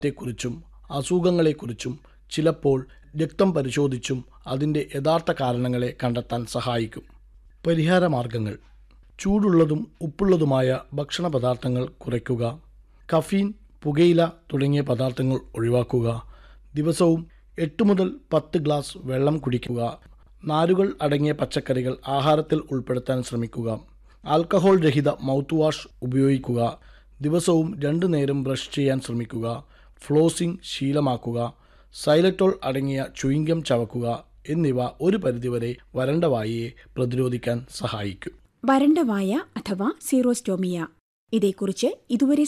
ത്തെക്കുറിച്ചും അസുഖങ്ങളെക്കുറിച്ചും ചിലപ്പോൾ രക്തം പരിശോധിച്ചും അതിൻ്റെ യഥാർത്ഥ കാരണങ്ങളെ കണ്ടെത്താൻ സഹായിക്കും പരിഹാരമാർഗങ്ങൾ ചൂടുള്ളതും ഉപ്പുള്ളതുമായ ഭക്ഷണ പദാർത്ഥങ്ങൾ കുറയ്ക്കുക കഫീൻ പുകയില തുടങ്ങിയ പദാർത്ഥങ്ങൾ ഒഴിവാക്കുക ദിവസവും എട്ട് മുതൽ പത്ത് ഗ്ലാസ് വെള്ളം കുടിക്കുക നാരുകൾ അടങ്ങിയ പച്ചക്കറികൾ ആഹാരത്തിൽ ഉൾപ്പെടുത്താൻ ശ്രമിക്കുക ആൽക്കഹോൾ രഹിത മൗത്ത് വാഷ് ഉപയോഗിക്കുക ദിവസവും രണ്ടു നേരം ബ്രഷ് ചെയ്യാൻ ശ്രമിക്കുക ഫ്ലോസിംഗ് ശീലമാക്കുക സൈലറ്റോൾ അടങ്ങിയ ചുയിങ്കം ചവക്കുക എന്നിവ ഒരു പരിധിവരെ വരണ്ട വായയെ പ്രതിരോധിക്കാൻ സഹായിക്കും വരണ്ട വായ അഥവാ സീറോസ്റ്റോമിയ ഇതേക്കുറിച്ച് ഇതുവരെ